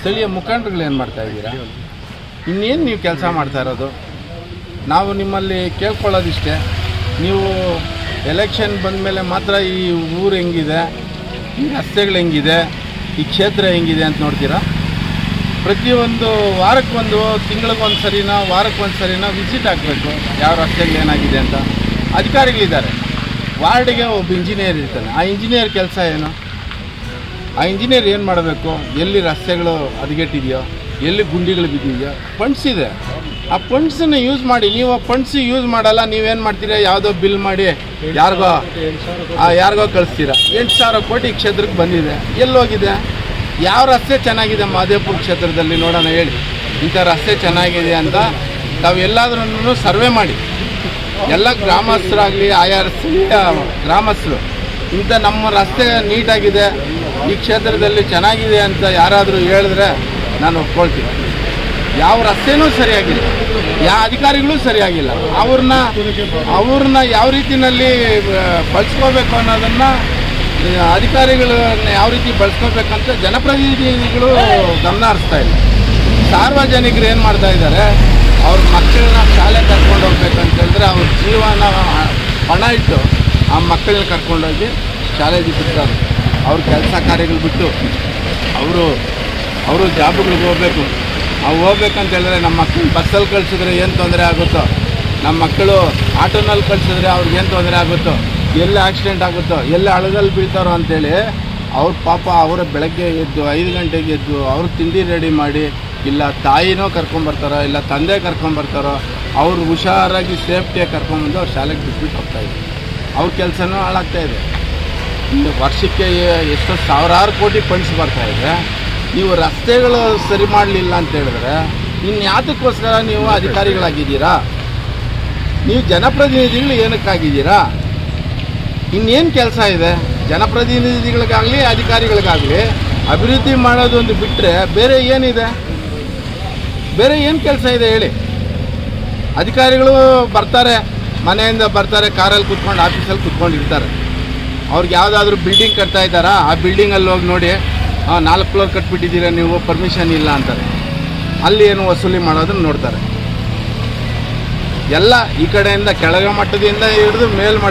ಸ್ಥಳೀಯ ಮುಖಂಡರುಗಳು ಏನು ಮಾಡ್ತಾ ಇದ್ದೀರಾ ಇನ್ನೇನು ನೀವು ಕೆಲಸ ಮಾಡ್ತಾ ಇರೋದು ನಾವು ನಿಮ್ಮಲ್ಲಿ ಕೇಳ್ಕೊಳ್ಳೋದಿಷ್ಟೇ ನೀವು ಎಲೆಕ್ಷನ್ ಬಂದ ಮೇಲೆ ಮಾತ್ರ ಈ ಊರು ಹೆಂಗಿದೆ ಈ ರಸ್ತೆಗಳು ಹೆಂಗಿದೆ ಈ ಕ್ಷೇತ್ರ ಹೆಂಗಿದೆ ಅಂತ ನೋಡ್ತೀರಾ ಪ್ರತಿಯೊಂದು ವಾರಕ್ಕೊಂದು ತಿಂಗಳಿಗೊಂದು ಸರಿನ ವಾರಕ್ಕೊಂದು ಸರಿನ ವಿಸಿಟ್ ಆಗಬೇಕು ಯಾವ ರಸ್ತೆಗಳು ಏನಾಗಿದೆ ಅಂತ ಅಧಿಕಾರಿಗಳಿದ್ದಾರೆ ವಾರ್ಡಿಗೆ ಒಬ್ಬ ಇಂಜಿನಿಯರ್ ಇರ್ತಾನೆ ಆ ಇಂಜಿನಿಯರ್ ಕೆಲಸ ಏನು ಆ ಇಂಜಿನಿಯರ್ ಏನು ಮಾಡಬೇಕು ಎಲ್ಲಿ ರಸ್ತೆಗಳು ಹದಗೆಟ್ಟಿದೆಯೋ ಎಲ್ಲಿ ಗುಂಡಿಗಳು ಬಿದ್ದಿದೆಯೋ ಫಂಡ್ಸ್ ಇದೆ ಆ ಫಂಡ್ಸನ್ನು ಯೂಸ್ ಮಾಡಿ ನೀವು ಆ ಫಂಡ್ಸ್ ಯೂಸ್ ಮಾಡಲ್ಲ ನೀವೇನು ಮಾಡ್ತೀರಾ ಯಾವುದೋ ಬಿಲ್ ಮಾಡಿ ಯಾರಿಗೋ ಆ ಯಾರಿಗೋ ಕಳಿಸ್ತೀರಾ ಎಂಟು ಸಾವಿರ ಕೋಟಿ ಈ ಕ್ಷೇತ್ರಕ್ಕೆ ಬಂದಿದೆ ಎಲ್ಲೋಗಿದೆ ಯಾವ ರಸ್ತೆ ಚೆನ್ನಾಗಿದೆ ಮಹದೇವಪುರ ಕ್ಷೇತ್ರದಲ್ಲಿ ನೋಡೋಣ ಹೇಳಿ ಇಂಥ ರಸ್ತೆ ಚೆನ್ನಾಗಿದೆ ಅಂತ ತಾವು ಎಲ್ಲಾದ್ರೂ ಸರ್ವೆ ಮಾಡಿ ಎಲ್ಲ ಗ್ರಾಮಸ್ಥರಾಗಲಿ ಆಯಾ ಸ್ಥಳೀಯ ಗ್ರಾಮಸ್ಥರು ಇಂಥ ನಮ್ಮ ರಸ್ತೆ ನೀಟಾಗಿದೆ ಈ ಕ್ಷೇತ್ರದಲ್ಲಿ ಚೆನ್ನಾಗಿದೆ ಅಂತ ಯಾರಾದರೂ ಹೇಳಿದ್ರೆ ನಾನು ಒಪ್ಕೊಳ್ತೀನಿ ಯಾವ ರಸ್ತೆನೂ ಸರಿಯಾಗಿಲ್ಲ ಯಾವ ಅಧಿಕಾರಿಗಳು ಸರಿಯಾಗಿಲ್ಲ ಅವ್ರನ್ನ ಅವ್ರನ್ನ ಯಾವ ರೀತಿನಲ್ಲಿ ಆ, ಬಳಸ್ಕೋಬೇಕು ಅನ್ನೋದನ್ನು ಅಧಿಕಾರಿಗಳನ್ನ ಯಾವ ರೀತಿ ಬಳಸ್ಕೋಬೇಕಂತ ಜನಪ್ರತಿನಿಧಿಗಳು ಗಮನ ಹರಿಸ್ತಾ ಇಲ್ಲ ಸಾರ್ವಜನಿಕರು ಏನು ಮಾಡ್ತಾ ಇದ್ದಾರೆ ಅವ್ರ ಮಕ್ಕಳನ್ನ ಶಾಲೆ ಕರ್ಕೊಂಡು ಹೋಗ್ಬೇಕಂತ ಹೇಳಿದ್ರೆ ಅವ್ರ ಜೀವನ ಹಣ ಇಟ್ಟು ಆ ಮಕ್ಕಳನ್ನ ಕರ್ಕೊಂಡೋಗಿ ಶಾಲೆಗೆ ಬಿಡ್ತಾರೆ ಅವ್ರ ಕೆಲಸ ಕಾರ್ಯಗಳು ಬಿಟ್ಟು ಅವರು ಅವರು ಜಾಬ್ಗಳಿಗೆ ಹೋಗ್ಬೇಕು ಅವು ಹೋಗ್ಬೇಕಂತ ಹೇಳಿದ್ರೆ ನಮ್ಮ ಮಕ್ಕಳು ಬಸ್ಸಲ್ಲಿ ಕಳಿಸಿದ್ರೆ ಏನು ತೊಂದರೆ ಆಗುತ್ತೋ ನಮ್ಮ ಮಕ್ಕಳು ಆಟೋನಲ್ಲಿ ಕಳಿಸಿದ್ರೆ ಅವ್ರಿಗೆ ಏನು ತೊಂದರೆ ಆಗುತ್ತೋ ಎಲ್ಲಿ ಆಕ್ಸಿಡೆಂಟ್ ಆಗುತ್ತೋ ಎಲ್ಲಿ ಅಳಗಲ್ಲಿ ಬೀಳ್ತಾರೋ ಅಂತೇಳಿ ಅವ್ರ ಪಾಪ ಅವರ ಬೆಳಗ್ಗೆ ಎದ್ದು ಐದು ಗಂಟೆಗೆ ಎದ್ದು ಅವ್ರು ತಿಂಡಿ ರೆಡಿ ಮಾಡಿ ಇಲ್ಲ ತಾಯಿನೋ ಕರ್ಕೊಂಬರ್ತಾರೋ ಇಲ್ಲ ತಂದೆ ಕರ್ಕೊಂಬರ್ತಾರೋ ಅವ್ರು ಹುಷಾರಾಗಿ ಸೇಫ್ಟಿಯಾಗಿ ಕರ್ಕೊಂಬಂದು ಅವ್ರು ಶಾಲೆಗೆ ಬಿಟ್ಬಿಟ್ಟು ಹೋಗ್ತಾ ಇದ್ದಾರೆ ಅವ್ರ ಕೆಲಸನೂ ಹಾಳಾಗ್ತಾ ಇದೆ ಇನ್ನು ವರ್ಷಕ್ಕೆ ಎ- ಎಷ್ಟೋ ಸಾವಿರಾರು ಕೋಟಿ ಫಂಡ್ಸ್ ಬರ್ತಾ ಇದೆ ನೀವು ರಸ್ತೆಗಳು ಸರಿ ಮಾಡಲಿಲ್ಲ ಅಂತ ಹೇಳಿದ್ರೆ ಇನ್ನು ಯಾತಕ್ಕೋಸ್ಕರ ನೀವು ಅಧಿಕಾರಿಗಳಾಗಿದ್ದೀರಾ ನೀವು ಜನಪ್ರತಿನಿಧಿಗಳು ಏನಕ್ಕಾಗಿದ್ದೀರಾ ಇನ್ನೇನು ಕೆಲಸ ಇದೆ ಜನಪ್ರತಿನಿಧಿಗಳಿಗಾಗಲಿ ಅಧಿಕಾರಿಗಳಿಗಾಗಲಿ ಅಭಿವೃದ್ಧಿ ಮಾಡೋದೊಂದು ಬಿಟ್ಟರೆ ಬೇರೆ ಏನಿದೆ ಬೇರೆ ಏನು ಕೆಲಸ ಇದೆ ಹೇಳಿ ಅಧಿಕಾರಿಗಳು ಬರ್ತಾರೆ ಮನೆಯಿಂದ ಬರ್ತಾರೆ ಕಾರಲ್ಲಿ ಕುತ್ಕೊಂಡು ಆಫೀಸಲ್ಲಿ ಕುತ್ಕೊಂಡಿರ್ತಾರೆ ಅವ್ರಿಗೆ ಯಾವುದಾದ್ರೂ ಬಿಲ್ಡಿಂಗ್ ಕಟ್ತಾ ಇದ್ದಾರಾ ಆ ಬಿಲ್ಡಿಂಗಲ್ಲಿ ಹೋಗಿ ನೋಡಿ ಹಾಂ ನಾಲ್ಕು ಫ್ಲೋರ್ ಕಟ್ಬಿಟ್ಟಿದ್ದೀರಾ ನೀವು ಪರ್ಮಿಷನ್ ಇಲ್ಲ ಅಂತಾರೆ ಅಲ್ಲಿ ಏನು ವಸೂಲಿ ಮಾಡೋದನ್ನ ನೋಡ್ತಾರೆ ಎಲ್ಲ ಈ ಕಡೆಯಿಂದ ಕೆಳಗೆ ಮಟ್ಟದಿಂದ ಹಿಡಿದು ಮೇಲ್